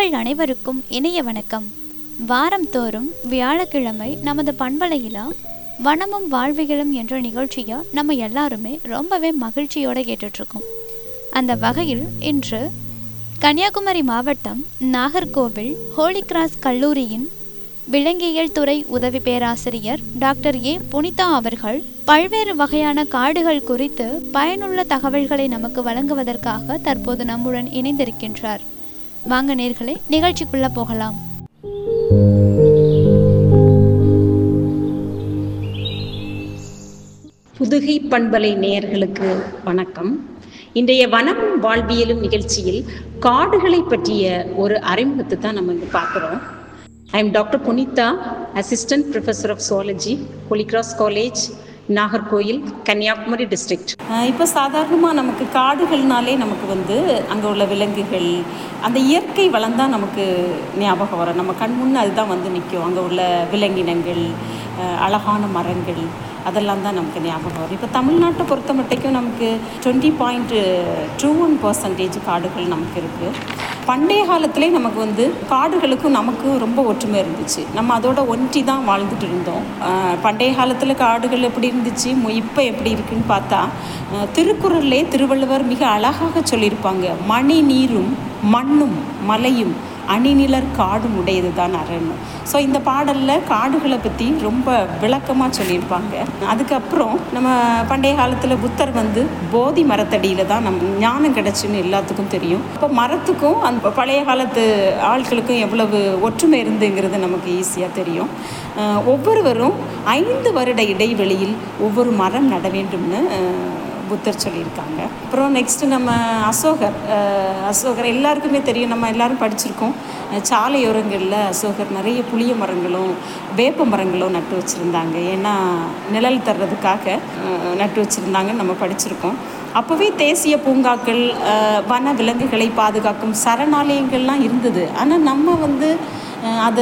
நேயர்கள் அனைவருக்கும் இனிய வணக்கம் வாரந்தோறும் வியாழக்கிழமை நமது பண்பலையிலா வனமும் வாழ்வியலும் என்ற நிகழ்ச்சியை நம்ம எல்லாருமே ரொம்பவே மகிழ்ச்சியோடு கேட்டுட்ருக்கோம் அந்த வகையில் இன்று கன்னியாகுமரி மாவட்டம் நாகர்கோவில் ஹோலி கிராஸ் கல்லூரியின் விலங்கியல் துறை உதவி பேராசிரியர் டாக்டர் ஏ புனிதா அவர்கள் பல்வேறு வகையான காடுகள் குறித்து பயனுள்ள தகவல்களை நமக்கு வழங்குவதற்காக தற்போது நம்முடன் இணைந்திருக்கின்றார் வாங்க நேர்களே நிகழ்ச்சிக்குள்ள போகலாம் புதுகை பண்பலை நேயர்களுக்கு வணக்கம் இன்றைய வனம் வாழ்வியலும் நிகழ்ச்சியில் காடுகளை பற்றிய ஒரு அறிமுகத்தை தான் நம்ம இங்கே பார்க்குறோம் I am doctor Punitha assistant professor of zoology Holy Cross college Nagercoil Kanyakumari district இப்போ சாதாரணமாக நமக்கு காடுகள்னாலே நமக்கு வந்து அங்கே உள்ள விலங்குகள் அந்த இயற்கை வளம் தான் நமக்கு ஞாபகம் வரும் நம்ம கண் முன்னே அதுதான் வந்து நிற்கும் அங்கே உள்ள விலங்கினங்கள் அஹ் அழகான மரங்கள் அதெல்லாம் தான் நமக்கு ஞாபகம் வரும் இப்போ தமிழ்நாட்டை பொறுத்த மட்டும் நமக்கு twenty point two one percentage காடுகள் நமக்கு இருக்குது பண்டைய காலத்திலே நமக்கு வந்து காடுகளுக்கும் நமக்கும் ரொம்ப ஒற்றுமை இருந்துச்சு நம்ம அதோட ஒன்றி தான் வாழ்ந்துட்டு இருந்தோம் அஹ் பண்டைய காலத்தில் காடுகள் எப்படி இருந்துச்சு மு- இப்போ எப்படி இருக்குன்னு பார்த்தா அஹ் திருக்குறள்லே திருவள்ளுவர் மிக அழகாக சொல்லியிருப்பாங்க மணி நீரும் மண்ணும் மலையும் அணிநிலர் காடும் உடையது தான் அரண் ஸோ இந்த பாடலில் காடுகளை பற்றி ரொம்ப விளக்கமாக சொல்லியிருப்பாங்க அதுக்கப்புறம் நம்ம பண்டைய காலத்தில் புத்தர் வந்து போதி மரத்தடியில் தான் நம் ஞானம் கிடச்சுன்னு எல்லாத்துக்கும் தெரியும் இப்போ மரத்துக்கும் அந்த பழைய காலத்து ஆட்களுக்கும் எவ்வளவு ஒற்றுமை இருந்துங்கிறது நமக்கு ஈஸியாக தெரியும் அஹ் ஒவ்வொருவரும் ஐந்து வருட இடைவெளியில் ஒவ்வொரு மரம் நட வேண்டும்னு அஹ், புத்தர் சொல்லியிருக்காங்க அப்புறம் நெக்ஸ்ட்டு நம்ம அசோகர் அஹ் அசோகர் எல்லாருக்குமே தெரியும் நம்ம எல்லாரும் படிச்சிருக்கோம் அஹ் சாலையோரங்களில் அசோகர் நிறைய புளிய மரங்களும் வேப்ப மரங்களும் நட்டு வச்சுருந்தாங்க ஏன்னா நிழல் தர்றதுக்காக அஹ், நட்டு வச்சுருந்தாங்கன்னு நம்ம படிச்சிருக்கோம் அப்போவே தேசிய பூங்காக்கள் அஹ், வன விலங்குகளை பாதுகாக்கும் சரணாலயங்கள்லாம் இருந்தது ஆனால் நம்ம வந்து அஹ், அது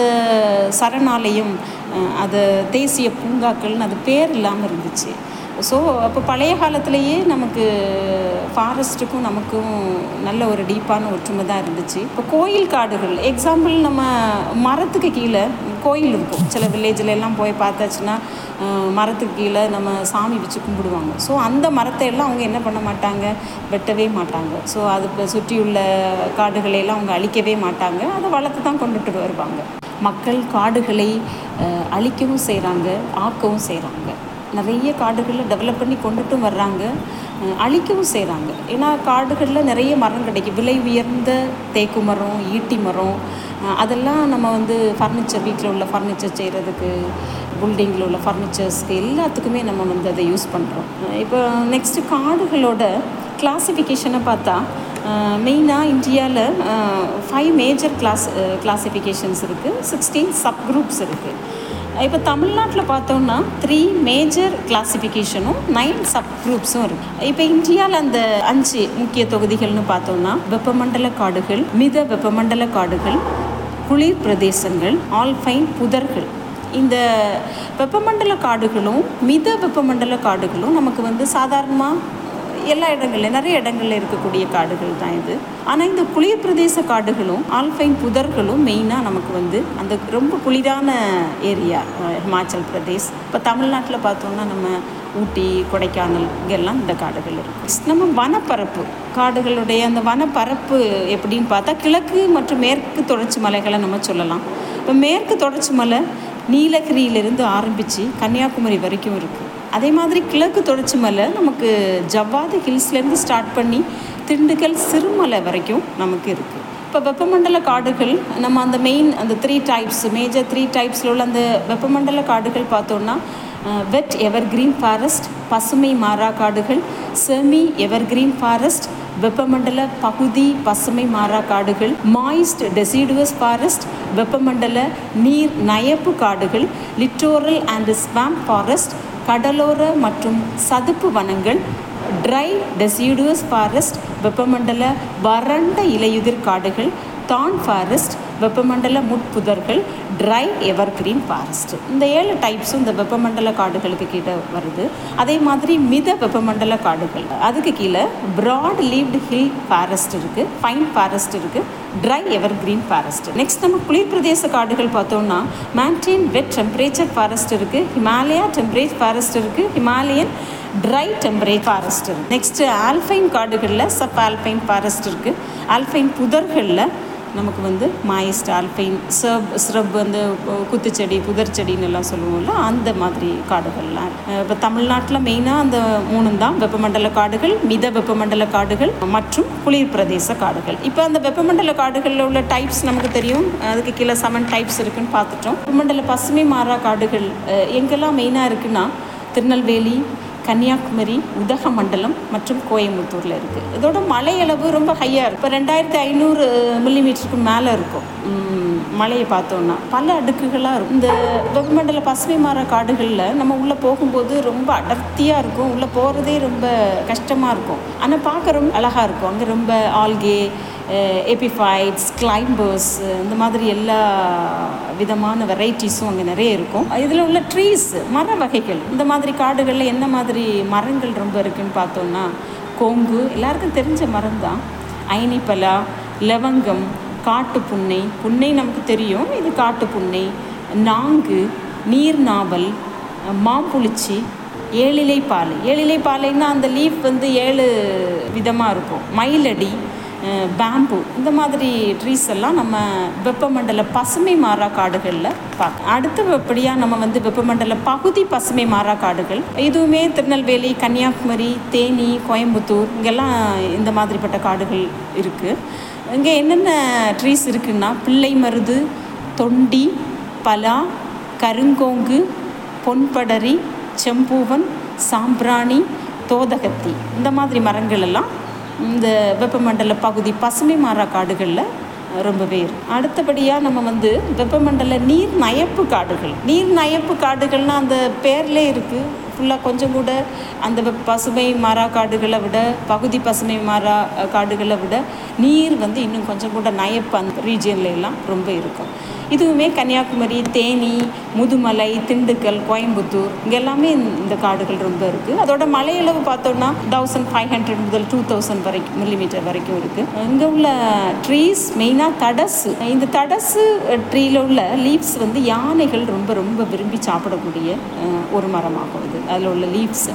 சரணாலயம் அஹ், அது தேசிய பூங்காக்கள்னு அது பேர் இல்லாமல் இருந்துச்சு ஸோ அப்போ பழைய காலத்திலேயே நமக்கு ஃபாரஸ்ட்டுக்கும் நமக்கும் நல்ல ஒரு டீப்பான ஒற்றுமை தான் இருந்துச்சு இப்போ கோயில் காடுகள் எக்ஸாம்பிள் நம்ம மரத்துக்கு கீழே கோயில் இருக்கும் சில வில்லேஜில் எல்லாம் போய் பார்த்தாச்சுன்னா அஹ், மரத்துக்கு கீழே நம்ம சாமி வச்சு கும்பிடுவாங்க ஸோ அந்த மரத்தை எல்லாம் அவங்க என்ன பண்ண மாட்டாங்க வெட்டவே மாட்டாங்க ஸோ அதுக்கு சுற்றியுள்ள காடுகளை எல்லாம் அவங்க அழிக்கவே மாட்டாங்க அதை வளர்த்து தான் கொண்டுட்டு வருவாங்க மக்கள் காடுகளை அஹ், அழிக்கவும் செய்கிறாங்க ஆக்கவும் செய்கிறாங்க நிறைய காடுகளில் டெவலப் பண்ணி கொண்டுட்டும் வர்றாங்க அஹ் அழிக்கவும் செய்கிறாங்க ஏன்னா காடுகளில் நிறைய மரம் கிடைக்கும் விலை உயர்ந்த தேக்கு மரம் ஈட்டி மரம் அஹ் அதெல்லாம் நம்ம வந்து ஃபர்னிச்சர் வீட்டில் உள்ள ஃபர்னிச்சர் செய்கிறதுக்கு பில்டிங்கில் உள்ள ஃபர்னிச்சர்ஸ்க்கு எல்லாத்துக்குமே நம்ம வந்து அதை யூஸ் பண்ணுறோம் இப்போ நெக்ஸ்ட்டு காடுகளோட கிளாசிஃபிகேஷனை பார்த்தா மெயினாக இந்தியாவில் ஃபைவ் மேஜர் கிளாஸ் கிளாசிஃபிகேஷன்ஸ் இருக்குது சிக்ஸ்டீன் சப் குரூப்ஸ் இருக்குது இப்போ தமிழ்நாட்டில் பார்த்தோம்னா த்ரீ மேஜர் கிளாசிஃபிகேஷனும் நைன் சப் குரூப்ஸும் இருக்குது இப்போ இந்தியாவில் அந்த அஞ்சு முக்கிய தொகுதிகள்னு பார்த்தோம்னா வெப்பமண்டல காடுகள் மித வெப்பமண்டல காடுகள் குளிர் பிரதேசங்கள் ஆல்ஃபைன் புதர்கள் இந்த வெப்பமண்டல காடுகளும் மித வெப்பமண்டல காடுகளும் நமக்கு வந்து சாதாரணமாக எல்லா இடங்கள்ல நிறைய இடங்கள்ல இருக்கக்கூடிய காடுகள் தான் இது ஆனால் இந்த குளிர் பிரதேச காடுகளும் ஆல்பைன் புதர்களும் மெயினாக நமக்கு வந்து அந்த ரொம்ப குளிரான ஏரியா ஹிமாச்சல் பிரதேஷ் இப்போ தமிழ்நாட்டில் பார்த்தோம்னா நம்ம ஊட்டி கொடைக்கானல் இங்கெல்லாம் இந்த காடுகள் இருக்கு நம்ம வனப்பரப்பு காடுகளுடைய அந்த வனப்பரப்பு எப்படின்னு பார்த்தா கிழக்கு மற்றும் மேற்கு தொடர்ச்சி மலைகளை நம்ம சொல்லலாம் இப்போ மேற்கு தொடர்ச்சி மலை நீலகிரியிலிருந்து ஆரம்பித்து கன்னியாகுமரி வரைக்கும் இருக்குது அதே மாதிரி கிழக்கு தொடர்ச்சி மலை நமக்கு ஜவ்வாது ஹில்ஸ்லேருந்து ஸ்டார்ட் பண்ணி திண்டுக்கல் சிறுமலை வரைக்கும் நமக்கு இருக்குது இப்போ வெப்பமண்டல காடுகள் நம்ம அந்த மெயின் அந்த த்ரீ டைப்ஸ் மேஜர் த்ரீ டைப்ஸில் உள்ள அந்த வெப்பமண்டல காடுகள் பார்த்தோன்னா வெட் எவர்கிரீன் ஃபாரஸ்ட் பசுமை மாறா காடுகள் செமி எவர்கிரீன் ஃபாரஸ்ட் வெப்பமண்டல பகுதி பசுமை மாறா காடுகள் மாய்ஸ்ட் டெசிடுவஸ் ஃபாரஸ்ட் வெப்பமண்டல நீர் நயப்பு காடுகள் லிட்டோரல் அண்ட் ஸ்வாம்ப் ஃபாரஸ்ட் கடலோர மற்றும் சதுப்பு வனங்கள் ட்ரை டெசிடுவஸ் ஃபாரஸ்ட் வெப்பமண்டல வறண்ட இலையுதிர் காடுகள் தான் ஃபாரஸ்ட் வெப்பமண்டல முட்புதர்கள் ட்ரை எவர்கிரீன் ஃபாரஸ்ட் இந்த ஏழு டைப்ஸும் இந்த வெப்பமண்டல காடுகளுக்கு கீழே வருது அதே மாதிரி மித வெப்பமண்டல காடுகள் அதுக்கு கீழே ப்ராட் லீவ்டு ஹில் ஃபாரஸ்ட் இருக்குது ஃபைன் ஃபாரஸ்ட் இருக்குது dry evergreen forest next நம்ம குளிர் பிரதேச காடுகள் பார்த்தோம்னா மேண்டேன் வெட் டெம்பரேச்சர் ஃபாரஸ்ட் இருக்குது ஹிமாலயா டெம்பரேட் ஃபாரஸ்ட் இருக்குது ஹிமாலயன் ட்ரை டெம்பரேட் ஃபாரஸ்ட் இருக்குது நெக்ஸ்ட்டு ஆல்ஃபைன் காடுகளில் சப் ஆல்ஃபைன் ஃபாரஸ்ட் இருக்குது ஆல்ஃபைன் புதர்களில் நமக்கு வந்து மாயிஸ்ட் ஆல்ஃபைன் சர்ப் ஸ்ரப் அந்த குத்துச்செடி புதர் செடின்னு எல்லாம் சொல்லுவோம்ல அந்த மாதிரி காடுகள்லாம் இப்போ தமிழ்நாட்டில் மெயினாக அந்த மூணு தான் வெப்பமண்டல காடுகள் மித வெப்பமண்டல காடுகள் மற்றும் குளிர் பிரதேச காடுகள் இப்போ அந்த வெப்பமண்டல காடுகளில் உள்ள டைப்ஸ் நமக்கு தெரியும் அதுக்கு கீழே செவன் டைப்ஸ் இருக்குன்னு பார்த்துட்டோம் வெப்பமண்டல பசுமை மாறா காடுகள் அஹ், எங்கெல்லாம் மெயினாக இருக்குன்னா திருநெல்வேலி கன்னியாகுமரி உதகமண்டலம் மற்றும் கோயம்புத்தூரில் இருக்குது இதோட மழை அளவு ரொம்ப ஹையாக இருக்கும் இப்போ ரெண்டாயிரத்தி ஐநூறு மில்லிமீட்டருக்கு மேலே இருக்கும் உம், மழையை பார்த்தோன்னா பல அடுக்குகளாக இருக்கும் இந்த வெப்பமண்டல பசுமை மாற காடுகளில் நம்ம உள்ளே போகும்போது ரொம்ப அடர்த்தியாக இருக்கும் உள்ளே போகிறதே ரொம்ப கஷ்டமாக இருக்கும் ஆனால் பார்க்க ரொம்ப அழகாக இருக்கும் அங்கே ரொம்ப ஆல்கே எபிஃபைட்ஸ் கிளைம்பர்ஸ் இந்த மாதிரி எல்லா விதமான வெரைட்டிஸும் அங்கே நிறைய இருக்கும் இதில் உள்ள ட்ரீஸ் மர வகைகள் இந்த மாதிரி காடுகளில் என்ன மாதிரி மரங்கள் ரொம்ப இருக்குன்னு பார்த்தோம்னா கோங்கு எல்லாருக்கும் தெரிஞ்ச மரம் தான் ஐனிப்பலா லவங்கம் காட்டு புன்னை புன்னை நமக்கு தெரியும் இது காட்டு புன்னை நாங்கு நீர்நாவல் மாம்புளிச்சி ஏழிலை பாலை ஏழிலை பாலைன்னா அந்த லீஃப் வந்து ஏழு விதமாக இருக்கும் மயிலடி அஹ், பேம்பு இந்த மாதிரி ட்ரீஸ் எல்லாம் நம்ம வெப்பமண்டல பசுமை மாறா காடுகளில் பார்க்கலாம் அடுத்தபடியாக நம்ம வந்து வெப்பமண்டல பகுதி பசுமை மாறா காடுகள் இதுவுமே திருநெல்வேலி கன்னியாகுமரி தேனி கோயம்புத்தூர் இங்கெல்லாம் இந்த மாதிரிப்பட்ட காடுகள் இருக்குது இங்கே என்னென்ன ட்ரீஸ் இருக்குன்னா பிள்ளை மருது தொண்டி பலா கருங்கோங்கு பொன்படரி செம்பூவன் சாம்பிராணி தோதகத்தி இந்த மாதிரி மரங்கள் எல்லாம் இந்த வெப்பமண்டல பகுதி பசுமை மாறா காடுகளில் ரொம்பவே இருக்கும் அடுத்தபடியாக நம்ம வந்து வெப்பமண்டல நீர் நயப்பு காடுகள் நீர் நயப்பு காடுகள்னால் அந்த பேர்லே இருக்குது ஃபுல்லாக கொஞ்சம் கூட அந்த வெப் பசுமை மாறா காடுகளை விட பகுதி பசுமை மாறா அஹ், காடுகளை விட நீர் வந்து இன்னும் கொஞ்சம் கூட நயப்பு அந்த ரீஜியன்ல எல்லாம் ரொம்ப இருக்கும் இதுவுமே கன்னியாகுமரி தேனி முதுமலை திண்டுக்கல் கோயம்புத்தூர் இங்கே எல்லாமே இந்த காடுகள் ரொம்ப இருக்குது அதோட மலையளவு பார்த்தோம்னா தௌசண்ட் ஃபைவ் ஹண்ட்ரட் முதல் டூ தௌசண்ட் வரைக்கும் மில்லிமீட்டர் வரைக்கும் இருக்குது இங்கே உள்ள ட்ரீஸ் மெயினாக தடசு இந்த தடசு ட்ரீல உள்ள லீவ்ஸ் வந்து யானைகள் ரொம்ப ரொம்ப விரும்பி சாப்பிடக்கூடிய அஹ், ஒரு மரமாகும் இது அதில் உள்ள லீவ்ஸ்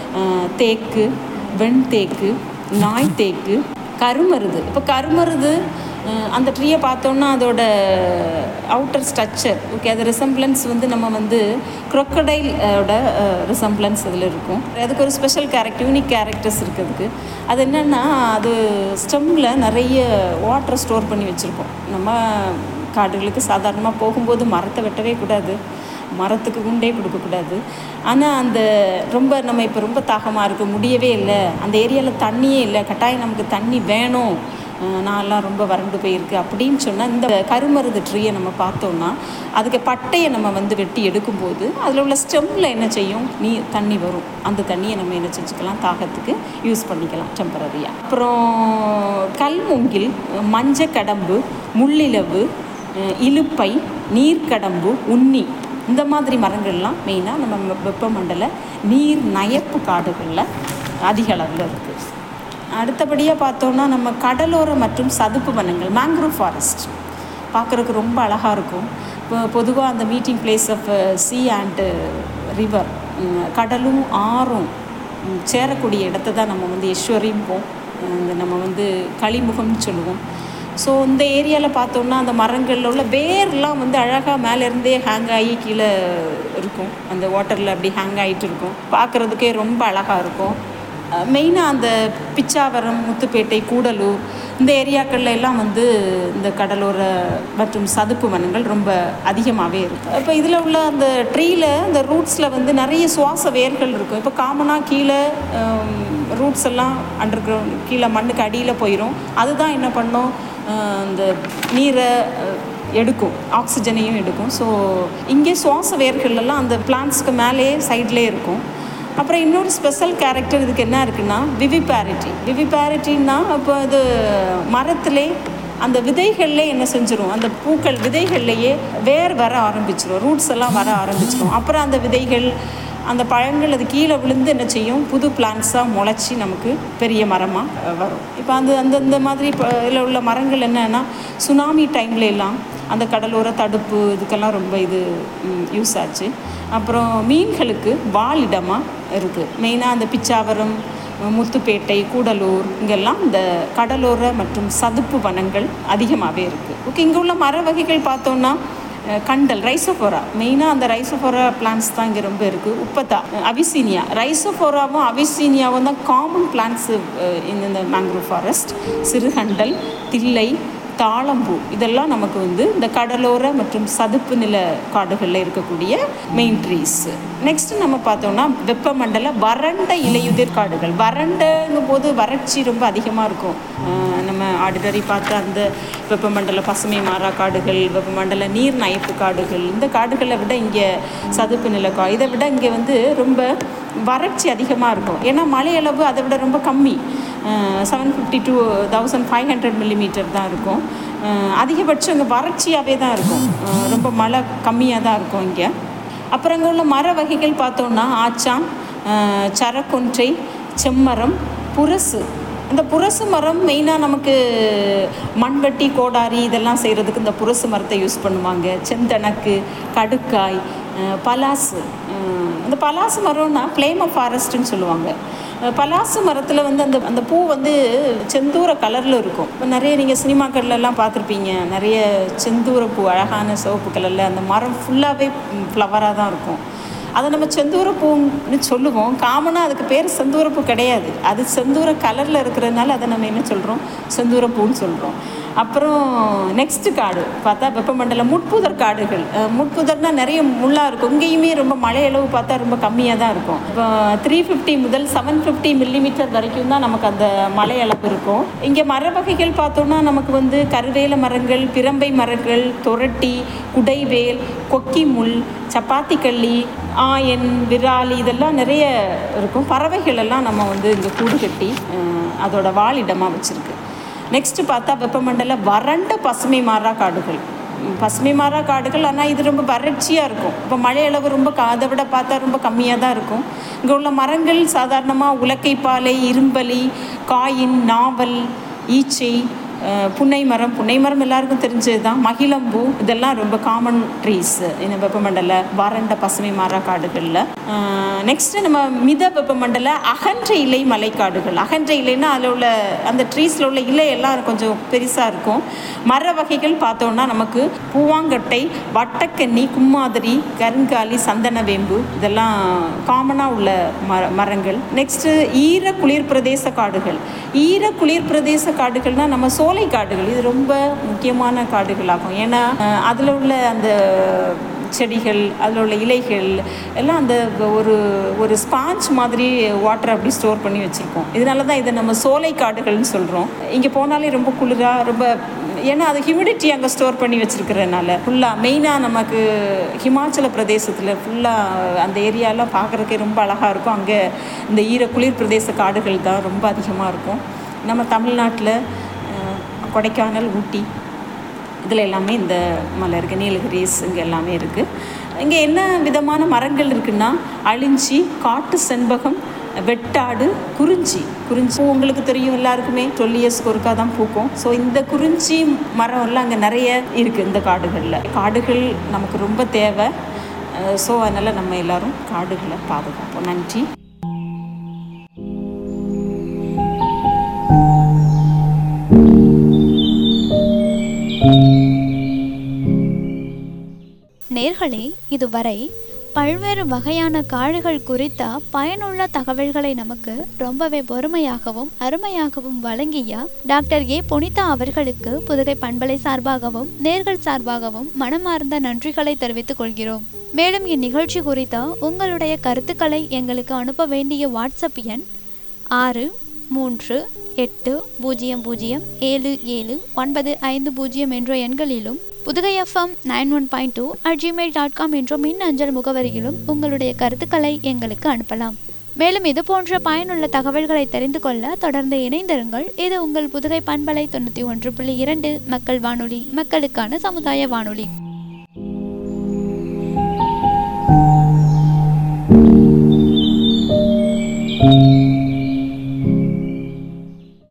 தேக்கு வெண்தேக்கு நாய் தேக்கு கருமருது இப்போ கருமருது அஹ், அந்த ட்ரீயை பார்த்தோன்னா அதோட அவுட்டர் ஸ்ட்ரக்சர் ஓகே அது ரிசம்பிளன்ஸ் வந்து நம்ம வந்து க்ரொக்கடைலோட ரிசம்பிளன்ஸ் அதில் இருக்கும் அதுக்கு ஒரு ஸ்பெஷல் கேரக்டர் யூனிக் கேரக்டர்ஸ் இருக்குது அதுக்கு அது என்னென்னா அது ஸ்டெம்மில் நிறைய வாட்டர் ஸ்டோர் பண்ணி வச்சுருக்கோம் நம்ம காடுகளுக்கு சாதாரணமாக போகும்போது மரத்தை வெட்டவே கூடாது மரத்துக்கு குண்டே கொடுக்கக்கூடாது ஆனால் அந்த ரொம்ப நம்ம இப்போ ரொம்ப தாகமாக இருக்கு முடியவே இல்லை அந்த ஏரியாவில் தண்ணியே இல்லை கட்டாயம் நமக்கு தண்ணி வேணும் அஹ் நான்லாம் ரொம்ப வறண்டு போயிருக்கு அப்படின்னு சொன்னால் இந்த கருமருது ட்ரீயை நம்ம பார்த்தோம்னா அதுக்கு பட்டையை நம்ம வந்து வெட்டி எடுக்கும்போது அதில் உள்ள ஸ்டெம்மில் என்ன செய்யும் நீ தண்ணி வரும் அந்த தண்ணியை நம்ம என்ன செஞ்சுக்கலாம் தாகத்துக்கு யூஸ் பண்ணிக்கலாம் டெம்பரரியாக அப்புறம் கல்மூங்கில் மஞ்சள் கடம்பு முள்ளிலவு அஹ் இலுப்பை நீர்க்கடம்பு உண்ணி இந்த மாதிரி மரங்கள்லாம் மெயினாக நம்ம வெ- வெப்பமண்டல நீர் நயப்பு காடுகளில் அதிக அளவில் இருக்குது அடுத்தபடியாக பார்த்தோம்னா நம்ம கடலோர மற்றும் சதுப்பு வனங்கள் மேங்க்ரோவ் ஃபாரஸ்ட் பார்க்குறதுக்கு ரொம்ப அழகாக இருக்கும் இப்போ பொதுவாக அந்த meeting place of sea and river கடலும் ஆறும் ம், சேரக்கூடிய இடத்த தான் நம்ம வந்து ஈஸ்வரிம்போம் இந்த நம்ம வந்து களிமுகம்னு சொல்லுவோம் ஸோ இந்த ஏரியாவில் பார்த்தோம்னா அந்த மரங்களில் உள்ள வேர்லாம் வந்து அழகாக மேலேருந்தே ஹேங் ஆகி கீழே இருக்கும் அந்த வாட்டரில் அப்படி ஹேங் ஆகிட்டு இருக்கும் பார்க்குறதுக்கே ரொம்ப அழகாக இருக்கும் மெயினாக அந்த பிச்சாவரம் முத்துப்பேட்டை கூடலூர் இந்த ஏரியாக்கள்ல எல்லாம் வந்து இந்த கடலோர மற்றும் சதுப்பு வனங்கள் ரொம்ப அதிகமாகவே இருக்கும் இப்போ இதில் உள்ள அந்த ட்ரீல அந்த ரூட்ஸில் வந்து நிறைய சுவாச வேர்கள் இருக்கும் இப்போ காமனாக கீழே ரூட்ஸ் எல்லாம் அண்டர் கிரவுண்ட் கீழே மண்ணுக்கு அடியில் போயிடும் அதுதான் என்ன பண்ணும் அஹ், இந்த நீரை அஹ், எடுக்கும் ஆக்சிஜனையும் எடுக்கும் ஸோ இங்கே சுவாச வேர்கள் எல்லாம் அந்த பிளான்ட்ஸ்க்கு மேலேயே சைட்லேயே இருக்கும் அப்புறம் இன்னொரு ஸ்பெஷல் கேரக்டர் இதுக்கு என்ன இருக்குன்னா விவிபாரிட்டி விவிபாரிட்டின்னா இப்போ இது மரத்திலே அந்த விதைகள்லே என்ன செஞ்சிரும் அந்த பூக்கள் விதைகள்லேயே வேர் வர ஆரம்பிச்சிரும் ரூட்ஸ் எல்லாம் வர ஆரம்பிச்சிரும் அப்புறம் அந்த விதைகள் அந்த பழங்கள் அது கீழே விழுந்து என்ன செய்யும் புது பிளான்ஸாக முளைச்சி நமக்கு பெரிய மரமாக வரும் இப்போ அந்த அந்தந்த மாதிரி இப்போ இதில் உள்ள மரங்கள் என்னன்னா சுனாமி டைம்ல எல்லாம் அந்த கடலோர தடுப்பு இதுக்கெல்லாம் ரொம்ப இது யூஸ் ஆச்சு அப்புறம் மீன்களுக்கு வாழிடமாக இருக்குது மெயினாக அந்த பிச்சாவரம் முத்துப்பேட்டை கூடலூர் இங்கெல்லாம் இந்த கடலோர மற்றும் சதுப்பு வனங்கள் அதிகமாகவே இருக்குது ஓகே இங்கே உள்ள மர வகைகள் பார்த்தோன்னா அஹ், கண்டல் ரைசோஃபோரா மெயினாக அந்த ரைசோஃபோரா பிளான்ஸ் தான் இங்கே ரொம்ப இருக்குது உப்பத்தா அவிசீனியா ரைசோஃபோராவும் அவிசீனியாவும் தான் காமன் பிளான்ஸு இந்த மேங்க்ரோவ் ஃபாரஸ்ட் சிறுகண்டல் தில்லை தாளம்பூ இதெல்லாம் நமக்கு வந்து இந்த கடலோர மற்றும் சதுப்பு நில காடுகளில் இருக்கக்கூடிய மெயின் ட்ரீஸ் நெக்ஸ்ட் நம்ம பார்த்தோம்னா வெப்பமண்டல வறண்ட இலையுதிர் காடுகள் வறண்டங்கும் போது வறட்சி ரொம்ப அதிகமாக இருக்கும் அஹ் நம்ம ஆர்டினரி பார்த்த அந்த வெப்பமண்டல பசுமை மாறா காடுகள் வெப்பமண்டல நீர் நயப்பு காடுகள் இந்த காடுகளை விட இங்கே சதுப்பு நில கா இதை விட இங்கே வந்து ரொம்ப வறட்சி அதிகமாக இருக்கும் ஏன்னா மழையளவு அதை விட ரொம்ப கம்மி seven fifty two thousand five hundred millimetre தான் இருக்கும் அஹ் அதிகபட்சம் இங்கே வறட்சியாகவே தான் இருக்கும் அஹ் ரொம்ப மழை கம்மியாக தான் இருக்கும் இங்கே அப்புறம் இங்கே உள்ள மர வகைகள் பார்த்தோன்னா ஆச்சான் அஹ் சரக்கொன்றை செம்மரம் புரசு இந்த புரசு மரம் மெயினாக நமக்கு மண்வெட்டி கோடாரி இதெல்லாம் செய்கிறதுக்கு இந்த புரசு மரத்தை யூஸ் பண்ணுவாங்க செந்தணக்கு கடுக்காய் அஹ் பலாசு அஹ் அந்த பலாசு மரம்னா ஃப்ளேம் ஆஃப் ஃபாரஸ்ட்னு சொல்லுவாங்க அஹ் பலாசு மரத்தில் வந்து அந்த அந்த பூ வந்து செந்தூர கலரில் இருக்கும் இப்போ நிறைய நீங்கள் சினிமாக்கள்லாம் பார்த்துருப்பீங்க நிறைய செந்தூர பூ அழகான சிவப்பு கலரில் அந்த மரம் ஃபுல்லாகவே ஃப்ளவராக தான் இருக்கும் அதை நம்ம செந்தூர பூன்னு சொல்லுவோம் காமனாக அதுக்கு பேர் செந்தூர பூ கிடையாது அது செந்தூர கலரில் இருக்கிறதுனால அதை நம்ம என்ன சொல்கிறோம் செந்தூர பூன்னு சொல்கிறோம் அப்புறம் நெக்ஸ்ட் காடு பார்த்தா வெப்பமண்டல முட்புதர் காடுகள் அஹ் முட்புதர்னா நிறைய முள்ளாக இருக்கும் இங்கேயுமே ரொம்ப மழை அளவு பார்த்தா ரொம்ப கம்மியாக தான் இருக்கும் இப்போ த்ரீ ஃபிஃப்டி முதல் செவன் ஃபிஃப்டி மில்லிமீட்டர் வரைக்கும் தான் நமக்கு அந்த மழை அளவு இருக்கும் இங்கே மர வகைகள் பார்த்தோம்னா நமக்கு வந்து கருவேல மரங்கள் பிரம்பை மரங்கள் தொரட்டி குடைவேல் கொக்கி முள் சப்பாத்தி கள்ளி ஆயன் விராலி இதெல்லாம் நிறைய இருக்கும் பறவைகள் எல்லாம் நம்ம வந்து இங்கே கூடு கட்டி அஹ், அதோட வாழிடமாக வச்சுருக்கு நெக்ஸ்ட்டு பார்த்தா வெப்பமண்டல வறண்ட பசுமை மாறா காடுகள் ம், பசுமை மாறா காடுகள் ஆனால் இது ரொம்ப வறட்சியாக இருக்கும் இப்போ மழை அளவு ரொம்ப க- அதை விட பார்த்தா ரொம்ப கம்மியாக தான் இருக்கும் இங்கே உள்ள மரங்கள் சாதாரணமாக உலக்கைப்பாலை இரும்பலி காயின் நாவல் ஈச்சை அஹ், புன்னை மரம் புன்னை மரம் எல்லாருக்கும் தெரிஞ்சது தான் மகிழம்பூ இதெல்லாம் ரொம்ப காமன் ட்ரீஸ் இந்த வெப்பமண்டல வறண்ட பசுமை மாறா காடுகளில் நெக்ஸ்ட்டு நம்ம மித வெப்பமண்டல அகன்ற இலை மலைக்காடுகள் அகன்ற இலைன்னா அதில் உள்ள அந்த ட்ரீஸில் உள்ள இலை எல்லாம் கொஞ்சம் பெருசாக இருக்கும் மர வகைகள் பார்த்தோம்னா நமக்கு பூவாங்கட்டை வட்டக்கன்னி கும்மாதிரி கருங்காலி சந்தன வேம்பு இதெல்லாம் காமனாக உள்ள மர மரங்கள் நெக்ஸ்ட்டு ஈர குளிர் பிரதேச காடுகள் ஈர குளிர் பிரதேச காடுகள்னா நம்ம சோலை காடுகள் இது ரொம்ப முக்கியமான காடுகளாகும் ஏன்னா அதில் உள்ள அந்த செடிகள் அதில் உள்ள இலைகள் எல்லாம் அந்த ஒரு ஒரு ஸ்பாஞ்ச் மாதிரி வாட்டர் அப்படி ஸ்டோர் பண்ணி வச்சுருக்கோம் இதனால தான் இதை நம்ம சோலை காடுகள்னு சொல்கிறோம் இங்கே போனாலே ரொம்ப குளிராக ரொம்ப ஏன்னா அது ஹியூமிடிட்டி அங்கே ஸ்டோர் பண்ணி வச்சுருக்கிறதுனால ஃபுல்லாக மெயினாக நமக்கு ஹிமாச்சல பிரதேசத்தில் ஃபுல்லாக அந்த ஏரியாலாம் பார்க்குறதுக்கே ரொம்ப அழகாக இருக்கும் அங்கே இந்த ஈர குளிர் பிரதேச காடுகள் தான் ரொம்ப அதிகமாக இருக்கும் நம்ம தமிழ்நாட்டில் அஹ், கொடைக்கானல் ஊட்டி இதில் எல்லாமே இந்த மலை இருக்குது நீலகிரிஸ் இங்கே எல்லாமே இருக்குது இங்கே என்ன விதமான மரங்கள் இருக்குன்னா அழிஞ்சி காட்டு செண்பகம் வெட்டாடு குறிஞ்சி குறிஞ்சி பூ உங்களுக்கு தெரியும் எல்லாருக்குமே டுவெல் இயர்ஸ்க்கு ஒருக்கா தான் பூக்கும் ஸோ இந்த குறிஞ்சி மரம் எல்லாம் அங்கே நிறைய இருக்குது இந்த காடுகளில் காடுகள் நமக்கு ரொம்ப தேவை ஸோ அதனால் நம்ம எல்லாரும் காடுகளை பாதுகாப்போம் நன்றி நேர்களே இதுவரை பல்வேறு வகையான காடுகள் குறித்த பயனுள்ள தகவல்களை நமக்கு ரொம்பவே பொறுமையாகவும் அருமையாகவும் வழங்கிய டாக்டர் ஏ புனிதா அவர்களுக்கு புதுகை பண்பலை சார்பாகவும் நேர்கள் சார்பாகவும் மனமார்ந்த நன்றிகளை தெரிவித்துக் கொள்கிறோம் மேலும் இந்நிகழ்ச்சி குறித்த உங்களுடைய கருத்துக்களை எங்களுக்கு அனுப்ப வேண்டிய வாட்ஸ்அப் எண் ஆறு மூன்று எட்டு பூஜ்ஜியம் பூஜ்ஜியம் ஏழு ஏழு ஒன்பது ஐந்து பூஜ்ஜியம் என்ற எண்களிலும் Pudugai FM nine one point two at Gmail dot com என்ற மின் அஞ்சல் முகவரியிலும் உங்களுடைய கருத்துக்களை எங்களுக்கு அனுப்பலாம் மேலும் இது போன்ற பயனுள்ள தகவல்களை தெரிந்து கொள்ள தொடர்ந்து இணைந்திருங்கள் இது உங்கள் புதுகை பண்பலை தொண்ணூற்றி ஒன்று புள்ளி இரண்டு மக்கள் வானொலி மக்களுக்கான சமுதாய வானொலி